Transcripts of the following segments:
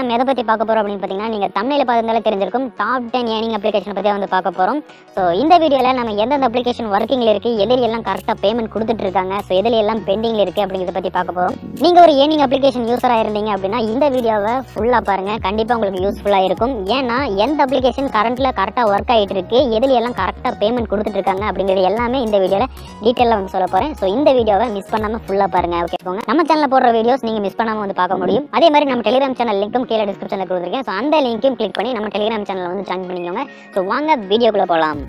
நம்ம எதை பற்றி பார்க்க போகிறோம் அப்படின்னு பார்த்தீங்கன்னா நீங்கள் தமிழில் பார்த்திருந்தாலே தெரிஞ்சிருக்கும் டாப் டென் ஏர்னிங் அப்ளிகேஷன் பற்றி வந்து பார்க்க போகிறோம் ஸோ இந்த வீடியோவில் நம்ம எந்தெந்த அப்ளிகேஷன் ஒர்க்கிங்கில் இருக்குது எதில் எல்லாம் கரெக்டாக பேமெண்ட் கொடுத்துட்டு இருக்காங்க ஸோ எதில் எல்லாம் பெண்டிங்கில் இருக்குது அப்படிங்கிறத பற்றி பார்க்க போகிறோம் நீங்கள் ஒரு ஏர்னிங் அப்ளிகேஷன் யூஸராக இருந்தீங்க அப்படின்னா இந்த வீடியோவை ஃபுல்லாக பாருங்கள் கண்டிப்பாக உங்களுக்கு யூஸ்ஃபுல்லாக இருக்கும் ஏன்னா எந்த அப்ளிகேஷன் கரண்ட்டில் கரெக்டாக ஒர்க் ஆகிட்டு இருக்கு எதில் எல்லாம் கரெக்டாக பேமெண்ட் கொடுத்துட்டு இருக்காங்க அப்படிங்கிறது எல்லாமே இந்த வீடியோவில் டீட்டெயிலாக வந்து சொல்ல போகிறேன் ஸோ இந்த வீடியோவை மிஸ் பண்ணாமல் ஃபுல்லாக பாருங்கள் ஓகே போங்க நம்ம சேனலில் போடுற வீடியோஸ் நீங்கள் மிஸ் பண்ணாமல் வந்து பார்க்க முடியும் அதே மாதிரி நம்ம டெலிகிராம் சேனல் லிங்க்கும் கீழே டிஸ்கிரிப்ஷனில் கொடுத்துருக்கேன் ஸோ அந்த லிங்க்கையும் கிளிக் பண்ணி நம்ம டெலிகிராம் சேனலில் வந்து ஜாயின் பண்ணிக்கோங்க ஸோ வாங்க வீடியோக்குள்ளே போகலாம்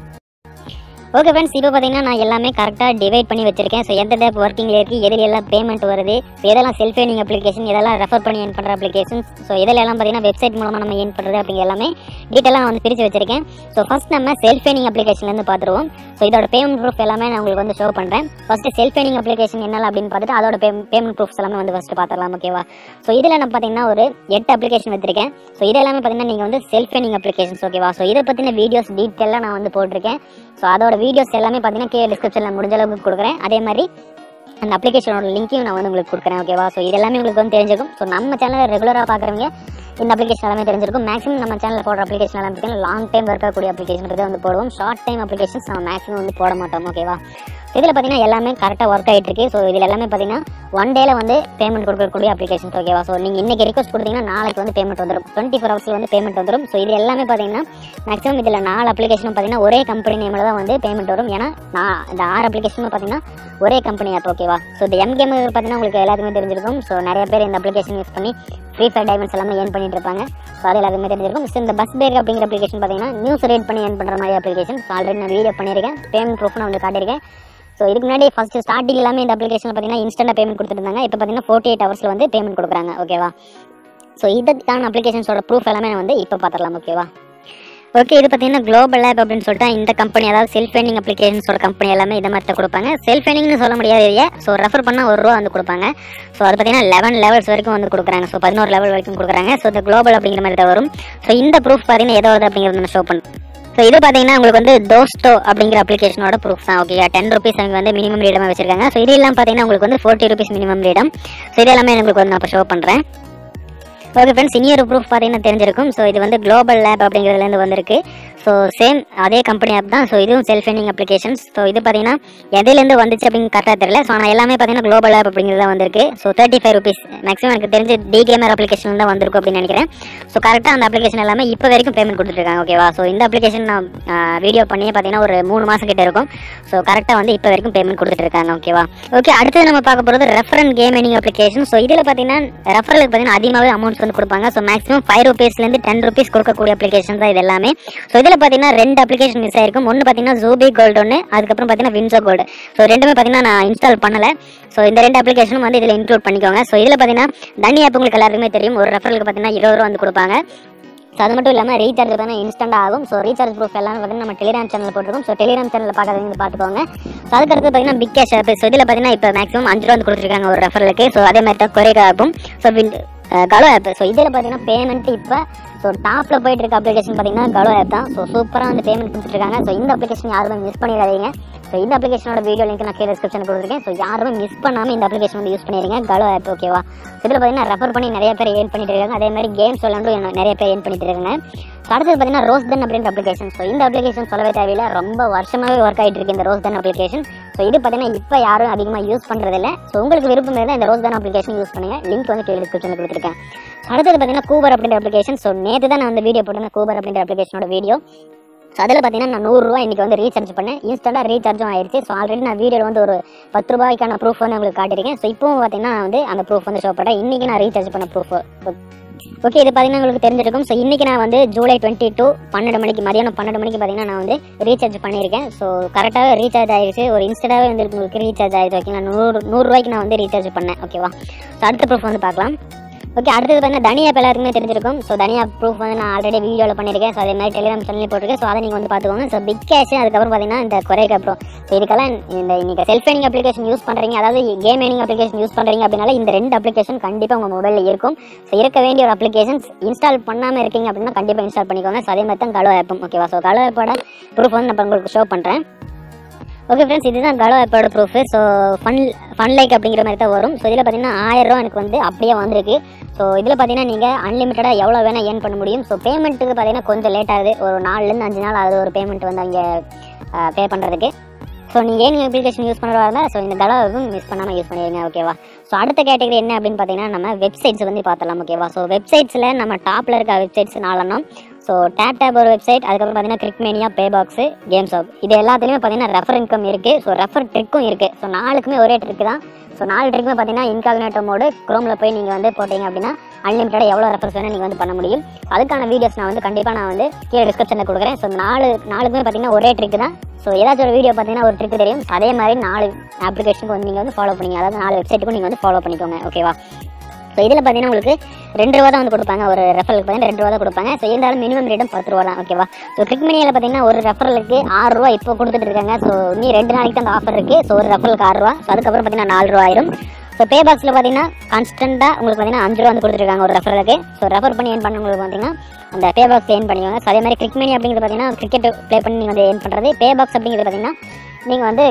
ஓகே ஃப்ரெண்ட்ஸ் இப்போ பார்த்தீங்கன்னா நான் எல்லாமே கரெக்டாக டிவைட் பண்ணி வச்சிருக்கேன் ஸோ எந்த டைப் ஒர்க்கிங்கில் இருக்குது எதில் எல்லாம் பேமெண்ட் வருது ஸோ எதெல்லாம் செல்ஃப் ஏர்னிங் அப்ளிகேஷன் இதெல்லாம் ரெஃபர் பண்ணி ஏன் பண்ணுற அப்ளிகேஷன்ஸ் ஸோ இதில் எல்லாம் பார்த்தீங்கன்னா வெப்சைட் மூலமாக நம்ம ஏன் பண்ணுறது அப்படிங்கிற எல்லாமே டீட்டெயிலாக வந்து பிரித்து வச்சிருக்கேன் ஸோ ஃபஸ்ட் நம்ம செல்ஃப் ஏர்னிங் அப்ளிகேஷன்லேருந்து பார்த்துருவோம் ஸோ இதோட பேமெண்ட் ப்ரூஃப் எல்லாமே நான் உங்களுக்கு வந்து ஷோ பண்ணுறேன் ஃபஸ்ட்டு செல்ஃப் ஏர்னிங் அப்ளிகேஷன் என்னலாம் அப்படின்னு பார்த்துட்டு அதோட பேமெண்ட் ப்ரூஃப்ஸ் எல்லாமே வந்து ஃபஸ்ட்டு பார்த்துடலாம் ஓகேவா ஸோ இதில் நான் பார்த்தீங்கன்னா ஒரு எட்டு அப்ளிகேஷன் வச்சிருக்கேன் ஸோ இது எல்லாமே பார்த்தீங்கன்னா நீங்கள் வந்து செல்ஃப் ஏர்னிங் அப்ளிகேஷன்ஸ் ஓகேவா ஸோ இதை பற்றின வீடியோஸ் டீட்டெயிலாக நான் வந்து போட்டிருக்கேன் ஸோ அதோட வீடியோஸ் எல்லாமே பார்த்தீங்கன்னா கீழே டிஸ்கிரிப்ஷனில் முடிஞ்ச அளவுக்கு கொடுக்குறேன் அதே மாதிரி அந்த அப்ளிகேஷனோட லிங்க்கையும் நான் வந்து உங்களுக்கு கொடுக்குறேன் ஓகேவா ஸோ இது எல்லாமே உங்களுக்கு வந்து தெரிஞ்சிருக்கும் ஸோ நம்ம சேனலை ரெகுலராக பார்க்குறவங்க இந்த அப்ளிகேஷன் எல்லாமே தெரிஞ்சிருக்கும் மேக்ஸிமம் நம்ம சேனலில் போடுற அப்ளிகேஷன் எல்லாமே பார்த்தீங்கன்னா லாங் டைம் ஒர்க் ஆகக்கூடிய அப்ளிகேஷன் வந்து போடுவோம் ஷார்ட் டைம் அப்ளிகேஷன்ஸ் நம்ம மேக்ஸிமம் வந்து போட மாட்டோம் ஓகேவா இதில் பார்த்தீங்கன்னா எல்லாமே கரெக்டாக ஒர்க் ஆகிட்டு இருக்கு ஸோ இதில் எல்லாமே பார்த்தீங்கன்னா ஒன் டேல வந்து பேமெண்ட் கொடுக்கக்கூடிய அப்ளிகேஷன்ஸ் ஓகேவா ஸோ நீங்கள் இன்னைக்கு ரிக்வஸ்ட் கொடுத்தீங்கன்னா நாளைக்கு வந்து பேமெண்ட் வந்துடும் டுவெண்ட்டி ஃபோர் ஹவர்ஸில் வந்து பேமெண்ட் வந்துடும் ஸோ இது எல்லாமே பார்த்தீங்கன்னா மேக்ஸிமம் இதில் நாலு அப்ளிகேஷனும் பார்த்தீங்கன்னா ஒரே கம்பெனி நேமில் தான் வந்து பேமெண்ட் வரும் ஏன்னா நான் இந்த ஆறு அப்ளிகேஷனும் பார்த்தீங்கன்னா ஒரே கம்பெனி ஆப் ஓகேவா ஸோ இந்த எம் கேம் பார்த்தீங்கன்னா உங்களுக்கு எல்லாத்துக்குமே தெரிஞ்சிருக்கும் ஸோ நிறைய பேர் இந்த அப்ளிகேஷன் யூஸ் பண்ணி ஃப்ரீ ஃபயர் டைமண்ட்ஸ் எல்லாமே ஏர்ன் பண்ணிட்டு இருப்பாங்க ஸோ அது எல்லாத்துக்குமே தெரிஞ்சிருக்கும் ஸோ இந்த பஸ் பேக் அப்படிங்கிற அப்ளிகேஷன் பார்த்தீங்கன்னா நியூஸ் ரீட் பண்ணி ஏர்ன் பண்ணுற மாதிரி அப்ளிகேஷன் ஸோ ஆல்ரெடி நான் வீடியோ பண்ணியிருக்கேன் பேமெண்ட் ப்ரூஃப் நான் வந்து காட்டியிருக்கேன் ஸோ இதுக்கு முன்னாடி ஃபஸ்ட் ஸ்டார்டிங் எல்லாமே இந்த அப்ளிகேஷன் பார்த்தீங்கன்னா இன்ஸ்டன்ட் பேமெண்ட் கொடுத்துருந்தாங்க இப்போ பார்த்தீங்கன்னா ஃபோர்ட்டி எயிட் ஹவர்ஸில் வந்து பேமெண்ட் கொடுக்குறாங்க ஓகேவா ஸோ இதுக்கான அப்ளிகேஷன்ஸோட ப்ரூஃப் எல்லாமே வந்து இப்போ பார்த்துடலாம் ஓகேவா ஓகே இது பார்த்தீங்கன்னா குளோபல் லேப் அப்படின்னு சொல்லிட்டு இந்த கம்பெனி அதாவது செல்ஃப் ஏர்னிங் அப்ளிகேஷன்ஸோட கம்பெனி எல்லாமே இதை மாதிரி தான் கொடுப்பாங்க செல்ஃப் ஏர்னிங்னு சொல்ல முடியாது இல்லையா ஸோ ரெஃபர் பண்ணால் ஒரு ரூபா வந்து கொடுப்பாங்க ஸோ அது பார்த்தீங்கன்னா லெவன் லெவல்ஸ் வரைக்கும் வந்து கொடுக்குறாங்க ஸோ பதினோரு லெவல் வரைக்கும் கொடுக்குறாங்க ஸோ இந்த குளோபல் அப்படிங்கிற மாதிரி தான் வரும் ஸோ இந்த ப்ரூஃப் பார்த்தீங்கன்னா எதோ வருது அப்படிங்கிறது நான் ஷோ பண்ணுறேன் ஸோ இது பார்த்தீங்கன்னா உங்களுக்கு வந்து தோஸ்டோ அப்படிங்கிற அப்ளிகேஷனோட ப்ரூஃப் தான் ஓகே டென் ருபீஸ் அவங்க வந்து மினிமம் ரீடமாக வச்சிருக்காங்க ஸோ இது எல்லாம் பார்த்தீங்கன்னா உங்களுக்கு வந்து forty rupees minimum redeem so இது எல்லாமே உங்களுக்கு வந்து நான் இப்போ ஷோ பண்ணுறேன் ஓகே ஃப்ரெண்ட்ஸ் இனியொரு ப்ரூஃப் பார்த்தீங்கன்னா தெரிஞ்சிருக்கும் ஸோ இது வந்து குளோபல் லேப் அப்படிங்கிறதுலேருந்து வந்திருக்கு ஸோ சேம் அதே கம்பெனி ஆப் தான் ஸோ இதுவும் செல்ஃப் ஏர்னிங் அப்ளிகேஷன்ஸ் ஸோ இது பார்த்தீங்கன்னா எதுலேருந்து வந்துச்சு அப்படின்னு கரெக்டாக தெரியல ஸோ ஆனால் எல்லாமே பார்த்தீங்கன்னா குளோபல் ஆப் அப்படிங்கிறது தான் வந்திருக்கு so thirty five rupees maximum எனக்கு தெரிஞ்சு டி கேமர் அப்ளிகேஷன் தான் வந்திருக்கும் அப்படின்னு நினைக்கிறேன் ஸோ கரெக்டாக அந்த அப்ளிகேஷன் எல்லாமே இப்போ வரைக்கும் பேமெண்ட் கொடுத்துருக்காங்க ஓகேவா ஸோ இந்த அப்ளிகேஷன் நான் வீடியோ பண்ணியே பார்த்தீங்கன்னா ஒரு மூணு மாதம் கிட்ட இருக்கும் ஸோ கரெக்டாக வந்து இப்போ வரைக்கும் பேமெண்ட் கொடுத்துட்டு இருக்காங்க ஓகேவா ஓகே அடுத்தது நம்ம பார்க்க போகிறது refer and game earning application so இதில் பார்த்தீங்கன்னா ரெஃபரலுக்கு பார்த்தீங்கன்னா அதிகமாகவே அமௌண்ட்ஸ் வந்து கொடுப்பாங்க ஸோ மேக்ஸிமம் ஃபைவ் ருபீஸ்லேருந்து டென் ருபீஸ் கொடுக்கக்கூடிய அப்ளிகேஷன் தான் இது எல்லாமே ஸோ இதில் பார்த்தீங்கன்னா ரெண்டு அப்ளிகேஷன் மிஸ் ஆயிருக்கும் ஒன்று பார்த்தீங்கன்னா ஜூபி கோல்டு ஒன்று அதுக்கப்புறம் பார்த்தீங்கன்னா வின்சோ கோல்டு ஸோ ரெண்டுமே பார்த்தீங்கன்னா நான் இன்ஸ்டால் பண்ணல ஸோ இந்த ரெண்டு அப்ளிகேஷனும் வந்து இதில் இன்க்ளூட் பண்ணிக்கோங்க ஸோ இதில் பார்த்தீங்கன்னா தனி ஆப் உங்களுக்கு எல்லாருக்குமே தெரியும் ஒரு ரெஃபரலுக்கு பார்த்தீங்கன்னா இருபது ரூபா வந்து கொடுப்பாங்க ஸோ அது மட்டும் இல்லாமல் ரீசார்ஜ் பார்த்தீங்கன்னா இன்ஸ்டன்ட் ஆகும் ஸோ ரீசார்ஜ் ப்ரூஃப் எல்லாமே பார்த்தீங்கன்னா நம்ம டெலிகிராம் சேனல் போட்டிருக்கோம் ஸோ டெலிகிராம் சேனலில் பார்க்காதவங்க பார்த்துக்கோங்க ஸோ அதுக்கடுத்து பார்த்தீங்கன்னா பிக் கேஷ் ஆப் ஸோ இதில் பார்த்தீங்கன்னா இப்போ மேக்ஸிமம் அஞ்சு ரூபா வந்து கொடுத்துருக்காங்க ஒரு ரெஃபரலுக்கு ஸோ அதே மாதிரி தான் கொரேகா ஆப்பும் ஸோ கலோ ஆப் ஸோ இதில் பார்த்தீங்கன்னா பேமெண்ட் இப்போ ஸோ டாப்பில் போயிட்டு இருக்க அப்ளிகேஷன் பார்த்தீங்கன்னா கலோ ஆப் தான் ஸோ சூப்பராக வந்து பேமெண்ட் கொடுத்துருக்காங்க ஸோ இந்த அப்ளிகேஷன் யாருமே மிஸ் பண்ணிடாதீங்க ஸோ இந்த அப்ளிகேஷனோட வீடியோ லிங்க் நான் கீழே டிஸ்கிரிப்ஷன் கொடுத்துருக்கேன் ஸோ யாருமே மிஸ் பண்ணாமல் இந்த அப்ளிகேஷன் வந்து யூஸ் பண்ணிடுங்க கலோ ஆப் ஓகேவா இதில் பார்த்தீங்கன்னா ரெஃபர் பண்ணி நிறைய பேர் ஏர்ன் பண்ணிட்டு இருக்காங்க அதே மாதிரி கேம்ஸ் விளாண்டும் நிறைய பேர் ஏர்ன் பண்ணிட்டு இருக்காங்க ஸோ அடுத்தது பார்த்தீங்கன்னா ரோஸ் தன் அப்படின்ற அப்ளிகேஷன் ஸோ இந்த அப்ளிகேஷன் சொல்லவே தேவையில்லை ரொம்ப வருஷமாகவே ஒர்க் ஆகிட்டு இருக்கு இந்த ரோஸ் தன் அப்ளிகேஷன் ஸோ இது பார்த்தீங்கன்னா இப்போ யாரும் அதிகமாக யூஸ் பண்ணுறதில்ல ஸோ உங்களுக்கு விருப்பம் இருந்தால் இந்த ரோஸ் தன் அப்ளிகேஷன் யூஸ் பண்ணுங்க லிங்க் வந்து கீழே டிஸ்கிரிப்ஷனில் கொடுத்துருக்கேன் அடுத்தது பார்த்தீங்கன்னா கூபர் அப்படின்ற அப்ளிகேஷன் ஸோ நேற்று தான் நான் வந்து வீடியோ போட்டிருந்தேன் கூபர் அப்படின்ற அப்ளிகேஷனோட வீடியோ ஸோ அதில் பார்த்தீங்கன்னா நான் நூறுரூவா இன்றைக்கி வந்து ரீசார்ஜ் பண்ணேன் இன்ஸ்டண்ட்டாக ரீசார்ஜும் ஆயிடுச்சு ஸோ ஆல்ரெடி நான் வீடியோவில் வந்து ஒரு பத்து ரூபாய்க்கான ப்ரூஃப் வந்து உங்களுக்கு காட்டியிருக்கேன் ஸோ இப்போவும் பார்த்தீங்கன்னா நான் வந்து அந்த ப்ரூஃப் வந்து ஷோ பண்ணுறேன் இன்றைக்கி நான் ரீசார்ஜ் பண்ண ப்ரூஃப் ஓகே இது பார்த்தீங்கன்னா உங்களுக்கு தெரிஞ்சிருக்கும் ஸோ இன்றைக்கி நான் வந்து ஜூலை டுவெண்ட்டி டூ பன்னெண்டு மணிக்கு மதியானம் பன்னெண்டு மணிக்கு பார்த்தீங்கன்னா நான் வந்து ரீசார்ஜ் பண்ணியிருக்கேன் ஸோ கரெக்டாகவே ரீசார்ஜ் ஆயிடுச்சு ஒரு இன்ஸ்டன்டாகவே வந்து உங்களுக்கு ரீசார்ஜ் ஆயிடுச்சு ஓகேங்களா நூறு நூறுரூவாய்க்கு நான் வந்து ரீசார்ஜ் பண்ணேன் ஓகேவா ஸோ அடுத்த ப்ரூஃப் வந்து பார்க்கலாம் ஓகே அடுத்தது பார்த்தீங்கன்னா தனியா எல்லாருக்குமே தெரிஞ்சிருக்கும் ஸோ தனியா ப்ரூஃப் வந்து நான் ஆல்ரெடி வீடியோவில் பண்ணியிருக்கேன் ஸோ அதே மாதிரி டெலிகிராம் சேனலில் போட்டிருக்கேன் ஸோ அதை நீங்கள் வந்து பார்த்துக்கோங்க ஸோ பிக் கேஷ் அதுக்கப்புறம் பார்த்தீங்கன்னா இந்த குறைக்க அப்புறம் ஸோ இதுக்கெல்லாம் இந்த நீங்கள் செல்ஃப் ஏர்னிங் அப்ளிகேஷன் யூஸ் பண்ணுறீங்க அதாவது கேம் ஏர்னிங் அப்ளிகேஷன் யூஸ் பண்ணுறீங்க அப்படின்னால இந்த ரெண்டு அப்ளிகேஷன் கண்டிப்பாக உங்கள் மொபைலில் இருக்கும் ஸோ இருக்க வேண்டிய ஒரு அப்ளிகேஷன்ஸ் இன்ஸ்டால் பண்ணாமல் இருக்கீங்க அப்படின்னா கண்டிப்பாக இன்ஸ்டால் பண்ணிக்கோங்க ஸோ அதே மாதிரி தான் கலோ ஆப்பும் ஓகேவா ஸோ கலோ ஆப்போட ப்ரூஃப் வந்து நான் உங்களுக்கு ஷோ பண்ணுறேன் ஓகே ஃப்ரெண்ட்ஸ் இதுதான் கலோ ஆப்போட proof so fun fun like அப்படிங்கிற மாதிரி தான் வரும் ஸோ இதில் பார்த்தீங்கன்னா ஆயிரம் ரூபா எனக்கு வந்து அப்படியே வந்திருக்கு ஸோ இதில் பார்த்தீங்கன்னா நீங்கள் அன்லிமிட்டடாக எவ்வளோ வேணால் ஏர்ன் பண்ண முடியும் ஸோ பேமெண்ட்டுக்கு பார்த்தீங்கன்னா கொஞ்சம் லேட் ஆகுது ஒரு நாலுலேருந்து அஞ்சு நாள் ஆகுது ஒரு பேமெண்ட் வந்து அங்கே பே பண்ணுறதுக்கு ஸோ நீங்கள் ஏன் அப்ளிகேஷன் யூஸ் பண்ணுறதா இருந்தால் ஸோ இந்த கலாவும் மிஸ் பண்ணாமல் யூஸ் பண்ணிடுங்க ஓகேவா ஸோ அடுத்த கேட்டகரி என்ன அப்படின்னு பார்த்தீங்கன்னா நம்ம வெப்சைட்ஸ் வந்து பார்த்தலாம் ஓகேவா ஸோ வெப்சைட்ஸில் நம்ம டாப்பில் இருக்க வெப்சைட்ஸ் நாலெண்ணம் ஸோ டேப் டேப் ஒரு வெப்சைட் அதுக்கப்புறம் பார்த்தீங்கன்னா கிரிக்மேனியா பே பாக்ஸு கேம்ஸ் ஆப் இது எல்லாத்துலேயுமே பார்த்தீங்கன்னா ரெஃபர் இன்கம் இருக்குது ஸோ ரெஃபர் ட்ரிக்கும் இருக்குது ஸோ நாலுக்குமே ஒரே ட்ரிக் தான் ஸோ நாலு ட்ரிக்குமே பார்த்தீங்கன்னா இன்காகினேட்டோ மோடு க்ரோமில் போய் நீங்கள் வந்து போட்டீங்க அப்படின்னா அன்லிமிட்டடாக எவ்வளோ ரெஃபர்ஸ் வேணால் நீங்கள் வந்து பண்ண முடியும் அதுக்கான வீடியோஸ் நான் வந்து கண்டிப்பாக நான் வந்து கீழே டிஸ்கிரிப்ஷனில் கொடுக்குறேன் ஸோ நாலு நாலுக்குமே பார்த்தீங்கன்னா ஒரே ட்ரிக் தான் ஸோ ஏதாச்சும் ஒரு வீடியோ பார்த்தீங்கன்னா ஒரு ட்ரிக் தெரியும் அதே மாதிரி நாலு அப்ளிகேஷனுக்கு வந்து நீங்கள் வந்து ஃபாலோ பண்ணிங்க அதாவது நாலு வெப்சைட்டுக்கும் நீங்கள் வந்து ஃபாலோ பண்ணிக்கோங்க ஓகேவா ஸோ இதில் பார்த்தீங்கன்னா உங்களுக்கு ரெண்டு ரூபா தான் வந்து கொடுப்பாங்க ஒரு ரெஃபரலுக்கு பார்த்தீங்கன்னா ரெண்டு ரூபா தான் கொடுப்பாங்க ஸோ இருந்தாலும் மினிமம் ரேட்டும் பத்து ரூபா தான் ஓகேவா ஸோ கிளிக் மணியில் பார்த்தீங்கன்னா ஒரு ரெஃபரலுக்கு ஆறு ரூபா இப்போ கொடுத்துட்டு இருக்காங்க ஸோ நீ ரெண்டு நாளைக்கு தான் அந்த ஆஃபர் இருக்குது ஸோ ஒரு ரெஃபரலுக்கு ஆறு ரூபா ஸோ அதுக்கப்புறம் பார்த்தீங்கன்னா நாலு ரூபா ஆயிரும் ஸோ பே பாக்ஸில் பார்த்தீங்கன்னா கான்ஸ்டண்ட்டாக உங்களுக்கு பார்த்தீங்கன்னா அஞ்சு ரூபா வந்து கொடுத்துருக்காங்க ஒரு ரெஃபரலுக்கு ஸோ ரெஃபர் பண்ணி ஏன் பண்ணவங்களுக்கு பார்த்தீங்கன்னா அந்த பே பாக்ஸ் ஏன் பண்ணிக்கோங்க ஸோ அதே மாதிரி கிரிக் மணி அப்படிங்கிறது பார்த்தீங்கன்னா கிரிக்கெட் ப்ளே பண்ணி நீங்கள் வந்து ஏன் பண்ணுறது பே பாக்ஸ் அப்படிங்கிறது பார்த்தீங்கன்னா நீங்கள் வந்து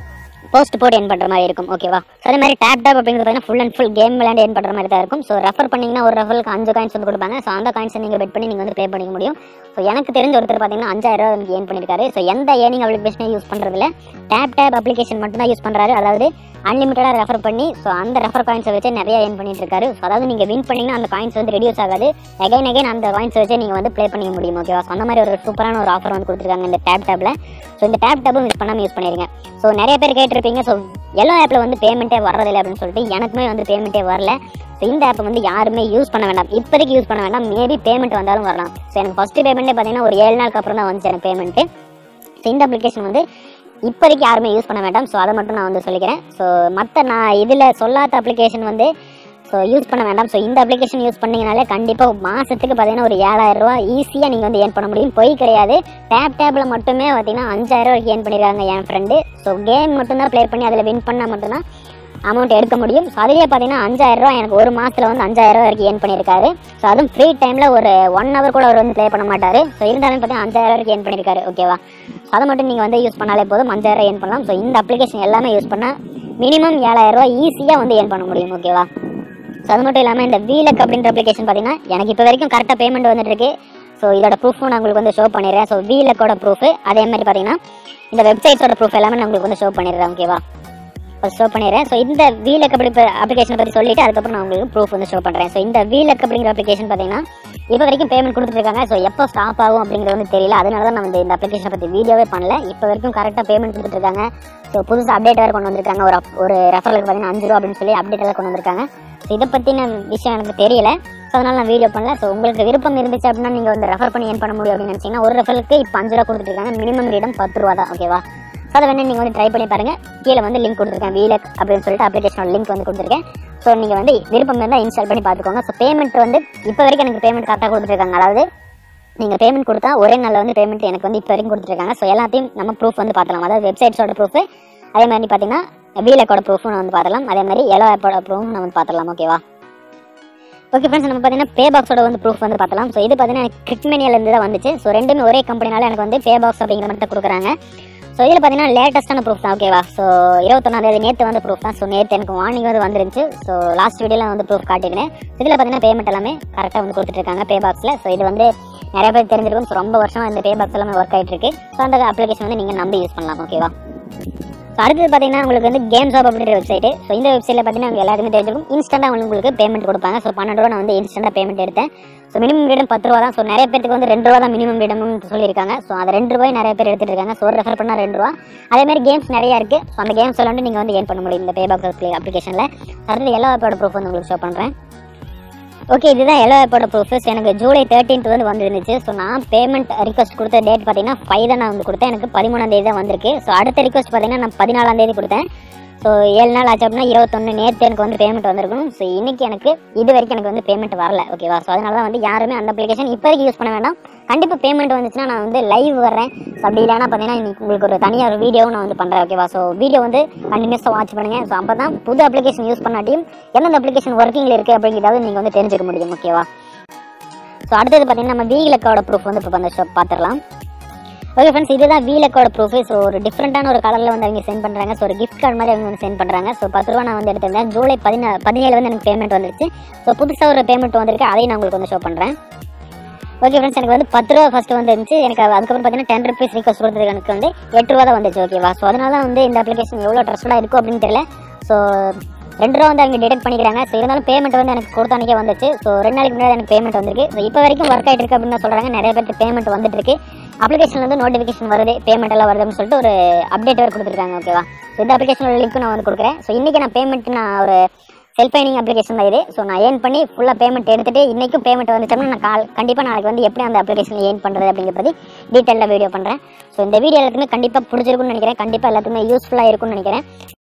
போஸ்ட் போட்டு ஏன் பண்ணுற மாதிரி இருக்கும் ஓகேவா ஸோ அதே மாதிரி டேப் டேப் அப்படிங்கிறது பார்த்தீங்கன்னா ஃபுல் அண்ட் ஃபுல் கேம் விளையாண்டு ஏன் பண்ணுற மாதிரி தான் இருக்கும் ஸோ ரெஃபர் பண்ணிங்கன்னா ஒரு ரெஃபருக்கு அஞ்சு காயின்ஸ் வந்து கொடுப்பாங்க ஸோ அந்த காயின்ஸை நீங்கள் பெட் பண்ணி நீங்கள் வந்து ப்ளே பண்ணிக்க முடியும் ஸோ எனக்கு தெரிஞ்ச ஒருத்தர் பார்த்தீங்கன்னா அஞ்சாயிரம் ரூபா வந்து ஏன் பண்ணியிருக்காரு ஸோ எந்த ஏர்னிங் அப்ளிகேஷனையும் யூஸ் பண்ணுறதுல டேப் டேப் அப்ளிகேஷன் மட்டும் தான் யூஸ் பண்ணுறாரு அதாவது அன்லிமிட்டடாக ரெஃபர் பண்ணி ஸோ அந்த ரெஃபர் காயின்ஸை வச்சு நிறைய ஏர்ன் பண்ணிட்டு இருக்காரு ஸோ அதாவது நீங்கள் வின் பண்ணிங்கன்னா அந்த காயின்ஸ் வந்து ரெடியூஸ் ஆகாது எகைன் எகைன் அந்த காயின்ஸை வச்சு நீங்கள் வந்து ப்ளே பண்ணிக்க முடியும் ஓகேவா ஸோ அந்த மாதிரி ஒரு சூப்பரான ஒரு ஆஃபர் வந்து கொடுத்துருக்காங்க இந்த டேப் டேப்பில் ஸோ இந்த டேப் டேப்பும் மிஸ் பண்ணாமல் யூஸ் பண்ணிருங்க ஸோ நிறைய பேர் கேட்டிருப்பீங்க ஸோ எல்லா ஆப்பில் வந்து பேமெண்ட்டே வர்றதில்லை அப்படின்னு சொல்லிட்டு எனக்குமே வந்து பேமெண்ட்டே வரல ஸோ இந்த ஆப்பை வந்து யாருமே யூஸ் பண்ண வேண்டாம் இப்போதைக்கு யூஸ் பண்ண வேண்டாம் மேபி பேமெண்ட் வந்தாலும் வரலாம் ஸோ எனக்கு ஃபஸ்ட்டு பேமெண்ட்டே பார்த்தீங்கன்னா ஒரு ஏழு நாளுக்கு அப்புறம் தான் வந்துச்சு எனக்கு பேமெண்ட்டு ஸோ இந்த அப்ளிகேஷன் வந்து இப்போதைக்கு யாருமே யூஸ் பண்ண வேண்டாம் ஸோ அதை மட்டும் நான் வந்து சொல்லிக்கிறேன் ஸோ மற்ற நான் இதில் சொல்லாத அப்ளிகேஷன் வந்து ஸோ யூஸ் பண்ண வேண்டாம் ஸோ இந்த அப்ளிகேஷன் யூஸ் பண்ணீங்கனாலே கண்டிப்பாக மாதத்துக்கு பார்த்தீங்கன்னா ஒரு ஏழாயிரம் ரூபா ஈஸியாக நீங்கள் வந்து ஏர்ன் பண்ண முடியும் பொய் கிடையாது டேப் டேப்பில் மட்டுமே பார்த்தீங்கன்னா அஞ்சாயிரம் ரூபாய்க்கு ஏர்ன் பண்ணியிருக்காங்க என் ஃப்ரெண்டு ஸோ கேம் மட்டும்தான் ப்ளே பண்ணி அதில் வின் பண்ணால் மட்டும்தான் அமௌண்ட் எடுக்க முடியும் ஸோ அதுலேயே பார்த்தீங்கன்னா அஞ்சாயிரம் ரூபா எனக்கு ஒரு மாதத்தில் வந்து அஞ்சாயிரம் ரூபா வரைக்கும் ஏர்ன் பண்ணியிருக்காரு ஸோ அதுவும் ஃப்ரீ டைமில் ஒரு ஒன் ஹவர் கூட அவர் வந்து ப்ளே பண்ண மாட்டார் ஸோ இருந்தாலும் பார்த்தீங்கன்னா அஞ்சாயிரம் வரைக்கும் ஏர்ன் பண்ணியிருக்காரு ஓகேவா ஸோ அதை மட்டும் நீங்கள் வந்து யூஸ் பண்ணாலே போதும் அஞ்சாயிரம் ஏர்ன் பண்ணலாம் ஸோ இந்த அப்ளிகேஷன் எல்லாமே யூஸ் பண்ணால் மினிமம் ஏழாயிரம் ரூபா ஈஸியாக வந்து ஏர்ன் பண்ண முடியும் ஓகேவா ஸோ அது மட்டும் இல்லாமல் இந்த வீலக் அப்படின்ற அப்ளிகேஷன் பார்த்தீங்கன்னா எனக்கு இப்போ வரைக்கும் கரெக்டாக பேமெண்ட் வந்துட்டு இருக்கு ஸோ இதோட ப்ரூஃபும் நான் உங்களுக்கு வந்து ஷோ பண்ணிடுறேன் ஸோ வீலக்கோட ப்ரூஃப் அதே மாதிரி பார்த்தீங்கன்னா இந்த வெப்சைட்ஸோட ப்ரூஃப் எல்லாமே நான் உங்களுக்கு வந்து ஷோ பண்ணிடுறேன் ஓகேவா ஷோ பண்ணிடுறேன் ஸோ இந்த வீலக் அப்படி அப்ளிகேஷனை பற்றி சொல்லிட்டு அதுக்கப்புறம் நான் உங்களுக்கு ப்ரூஃப் வந்து ஷோ பண்ணுறேன் ஸோ இந்த வீலக் அப்படிங்கிற அப்ளிகேஷன் பார்த்தீங்கன்னா இப்போ வரைக்கும் பேமெண்ட் கொடுத்துருக்காங்க ஸோ எப்போ ஸ்டாப் ஆகும் அப்படிங்கிறது வந்து தெரியல அதனால தான் நான் வந்து இந்த அப்ளிகேஷனை பற்றி வீடியோவே பண்ணல இப்போ வரைக்கும் கரெக்டாக பேமெண்ட் கொடுத்துருக்காங்க ஸோ புதுசாக அப்டேட் வேறு கொண்டு வந்திருக்காங்க ஒரு up- ஒரு ரெஃபரலுக்கு பார்த்தீங்கன்னா அஞ்சு ரூபா அப்படின்னு சொல்லி அப்டேட் எல்லாம் கொண்டு வந்திருக்காங்க ஸோ இதை பற்றின விஷயம் எனக்கு தெரியல ஸோ அதனால் நான் வீடியோ பண்ணல ஸோ உங்களுக்கு விருப்பம் இருந்துச்சு அப்படின்னா நீங்கள் வந்து ரெஃபர் பண்ணி ஏன் பண்ண முடியும் அப்படின்னு நினச்சிங்கன்னா ஒரு ரெஃபருக்கு இப்போ அஞ்சு ரூபா கொடுத்துருக்காங்க மினிமம் ரேட்டும் பத்து ரூபா தான் ஓகேவா ஸோ அதை வேணா நீங்கள் வந்து ட்ரை பண்ணி பாருங்க கீழே வந்து லிங்க் கொடுத்துருக்கேன் வீலக் அப்படின்னு சொல்லிட்டு அப்ளிகேஷனோட லிங்க் வந்து கொடுத்துருக்கேன் ஸோ நீங்கள் வந்து விருப்பம் இருந்தால் இன்ஸ்டால் பண்ணி பார்த்துக்கோங்க ஸோ பேமெண்ட் வந்து இப்போ வரைக்கும் எனக்கு பேமெண்ட் கரெக்டாக கொடுத்துருக்காங்க அதாவது நீங்கள் பேமெண்ட் கொடுத்தா ஒரே நாளில் வந்து பேமெண்ட் எனக்கு வந்து இப்போ வரைக்கும் கொடுத்துருக்காங்க ஸோ எல்லாத்தையும் நம்ம ப்ரூஃப் வந்து பார்த்துலாம் அதாவது வெப்சைட்ஸோட ப்ரூஃப் அதே மாதிரி பார்த்தீங்கன்னா வீலக்கோட ப்ரூஃபும் நான் வந்து பார்த்துலாம் அதே மாதிரி எலோ ஆப்போட ப்ரூஃபும் நான் வந்து பார்த்துலாம் ஓகேவா ஓகே ஃப்ரெண்ட்ஸ் நம்ம பார்த்தீங்கன்னா பே பாக்ஸோட வந்து ப்ரூஃப் வந்து பார்த்தலாம் ஸோ இது பார்த்தீங்கன்னா எனக்கு கிரிக்மேனியிலேருந்து தான் வந்துச்சு ஸோ ரெண்டுமே ஒரே கம்பெனினால எனக்கு வந்து பே பாக்ஸ் அப்படிங்கிற மட்டும் கொடுக்குறாங்க ஸோ இதில் பார்த்தீங்கன்னா லேட்டஸ்ட்டான ப்ரூஃப் தான் ஓகேவா ஸோ இருபத்தொன்னாந்தேதி நேற்று வந்து ப்ரூஃப் தான் ஸோ நேற்று எனக்கு வார்னிங் வந்து வந்துருந்துச்சு ஸோ லாஸ்ட் வீடியோவில் வந்து ப்ரூஃப் காட்டிக்கிறேன் இதில் பார்த்தீங்கன்னா பேமெண்ட் எல்லாமே கரெக்டாக வந்து கொடுத்துட்ருக்காங்க பே பாக்ஸில் ஸோ இது வந்து நிறைய பேர் தெரிஞ்சிருக்கும் ஸோ ரொம்ப வருஷமாக இந்த பே பாக்ஸ் எல்லாமே ஒர்க் ஆகிட்டு இருக்கு ஸோ அந்த அப்ளிகேஷன் வந்து நீங்கள் நம்பி யூஸ் பண்ணலாம் ஓகேவா ஸோ அடுத்தது பார்த்தீங்கன்னா உங்களுக்கு வந்து கேம் ஷாப் அப்படின்ற வெப்சைட் ஸோ இந்த வெப்சைட்டில் பார்த்தீங்கன்னா உங்களுக்கு எல்லாருமே தெரிஞ்சிருக்கும் இன்ஸ்டன்ட்டாக உங்களுக்கு பேமெண்ட் கொடுப்பாங்க ஸோ பன்னெண்டு ரூபா நான் வந்து இன்ஸ்டன்ட்டாக பேமெண்ட் எடுத்தேன் ஸோ மினிமம் ரேட்டும் பத்து ரூபா தான் ஸோ நிறைய பேருக்கு வந்து ரெண்டு ரூபா தான் மினிமம் ரேட்டம்னு சொல்லியிருக்காங்க ஸோ அந்த ரெண்டு ரூபாய் நிறைய பேர் எடுத்துட்டு இருக்காங்க ஸோ ரெஃபர் பண்ணால் ரெண்டு ரூபா அதே மாதிரி கேம்ஸ் நிறைய இருக்குது ஸோ அந்த கேம்ஸ் வந்து நீங்கள் வந்து ஏர்ன் பண்ண முடியும் இந்த பே பாக்ஸ் அப்ளிகேஷனில் அடுத்தது எல்லா ஆப்போட ப்ரூஃப் வந்து உங்களுக்கு ஷோ பண்ணுறேன் ஓகே இதுதான் எல்லா ஆப்போட ப்ரூஃபஸ் எனக்கு ஜூலை தேர்ட்டீன்த் வந்து வந்துருந்துச்சு ஸோ நான் பேமெண்ட் ரிக்வஸ்ட் கொடுத்த டேட் பார்த்தீங்கன்னா ஃபைவ் தான் நான் வந்து கொடுத்தேன் எனக்கு பதிமூணாம் தேதி தான் வந்திருக்கு ஸோ அடுத்த ரிக்வஸ்ட் பார்த்தீங்கன்னா நான் பதினாலாம் தேதி கொடுத்தேன் ஸோ ஏழு நாள் ஆச்சு அப்படின்னா இருபத்தொன்று நேற்று எனக்கு வந்து பேமெண்ட் வந்திருக்கணும் ஸோ இன்னைக்கு எனக்கு இது வரைக்கும் எனக்கு வந்து பேமெண்ட் வரல ஓகேவா ஸோ அதனால தான் வந்து யாருமே அந்த அப்ளிகேஷன் இப்போதைக்கு யூஸ் பண்ண வேண்டாம் கண்டிப்பாக பேமெண்ட் வந்துச்சுன்னா நான் வந்து லைவ் வர்றேன் ஸோ அப்படி இல்லைன்னா பார்த்தீங்கன்னா இன்னைக்கு உங்களுக்கு ஒரு தனியாக ஒரு வீடியோவும் நான் வந்து பண்ணுறேன் ஓகேவா ஸோ வீடியோ வந்து கண்டினியூஸாக வாட்ச் பண்ணுங்கள் ஸோ அப்போ தான் புது அப்ளிகேஷன் யூஸ் பண்ணாட்டியும் எந்தெந்த அப்ளிகேஷன் ஒர்க்கிங்கில் இருக்குது அப்படிங்கிறதாவது நீங்கள் வந்து தெரிஞ்சுக்க முடியும் ஓகேவா ஸோ அடுத்தது பார்த்தீங்கன்னா நம்ம வீலக்கோட ப்ரூஃப் வந்து இப்போ அந்த ஷோ பார்த்துடலாம் ஓகே ஃப்ரெண்ட்ஸ் இதுதான் வீலக்கோட ப்ரூஃப் ஸோ ஒரு டிஃப்ரெண்டான ஒரு கலரில் வந்து அவங்க சென்ட் பண்ணுறாங்க ஸோ ஒரு கிஃப்ட் கார்டு மாதிரி அவங்க வந்து சென்ட் பண்ணுறாங்க ஸோ பத்து ரூபா நான் வந்து எடுத்திருந்தேன் ஜூலை பதினா பதினேழு வந்து எனக்கு பேமெண்ட் வந்துருச்சு ஸோ புதுசாக ஒரு பேமெண்ட் வந்திருக்கு அதையும் நான் உங்களுக்கு வந்து ஷோ பண்ணுறேன் ஓகே ஃப்ரெண்ட்ஸ் எனக்கு வந்து பத்து ரூபா ஃபஸ்ட்டு வந்து இருந்துச்சு எனக்கு அதுக்கப்புறம் பார்த்தீங்கன்னா டென் ருபீஸ் ரிக்வஸ்ட் கொடுத்ததுக்கு எனக்கு வந்து எட்டு ரூபா தான் வந்துச்சு ஓகேவா ஸோ அதனால தான் வந்து இந்த அப்ளிகேஷன் எவ்வளோ ட்ரஸ்டடாக இருக்கும் அப்படின்னு தெரியல ஸோ ரெண்டு ரூபா வந்து அவங்க டிடெக்ட் பண்ணிக்கிறாங்க ஸோ இருந்தாலும் பேமெண்ட் வந்து எனக்கு கொடுத்த அன்றைக்கே வந்துச்சு ஸோ ரெண்டு நாளைக்கு முன்னாடி எனக்கு பேமெண்ட் வந்திருக்கு ஸோ இப்போ வரைக்கும் ஒர்க் ஆகிட்டு இருக்கு அப்படின்னு தான் சொல்கிறாங்க நிறைய பேருக்கு பேமெண்ட் வந்துட்டு இருக்கு அப்ளிகேஷன்ல வந்து நோட்டிஃபிகேஷன் வருது பேமெண்ட் எல்லாம் வருதுன்னு சொல்லிட்டு ஒரு அப்டேட் வேறு கொடுத்துருக்காங்க ஓகேவா ஸோ இந்த அப்ளிகேஷனோட லிங்க் நான் வந்து கொடுக்குறேன் ஸோ இன்றைக்கி நான் பேமெண்ட் நான் ஒரு செல்ஃப் பைனிங் அப்ளிகேஷன் தான் இது ஸோ நான் ஏர்ன் பண்ணி ஃபுல்லாக பேமெண்ட் எடுத்துட்டு இன்றைக்கும் பேமெண்ட் வந்துட்டோம்னா நான் கால் கண்டிப்பாக நாளைக்கு வந்து எப்படி அந்த அப்ளிகேஷனில் ஏர்ன் பண்ணுறது அப்படிங்கிறத பற்றி டீட்டெயிலாக வீடியோ பண்ணுறேன் ஸோ இந்த வீடியோ எல்லாத்துக்குமே கண்டிப்பாக பிடிச்சிருக்கும்னு நினைக்கிறேன் கண்டிப்பாக எல்லாத்துக்குமே யூஸ்ஃபுல்லாக இருக்கும்னு நினைக்கிறேன்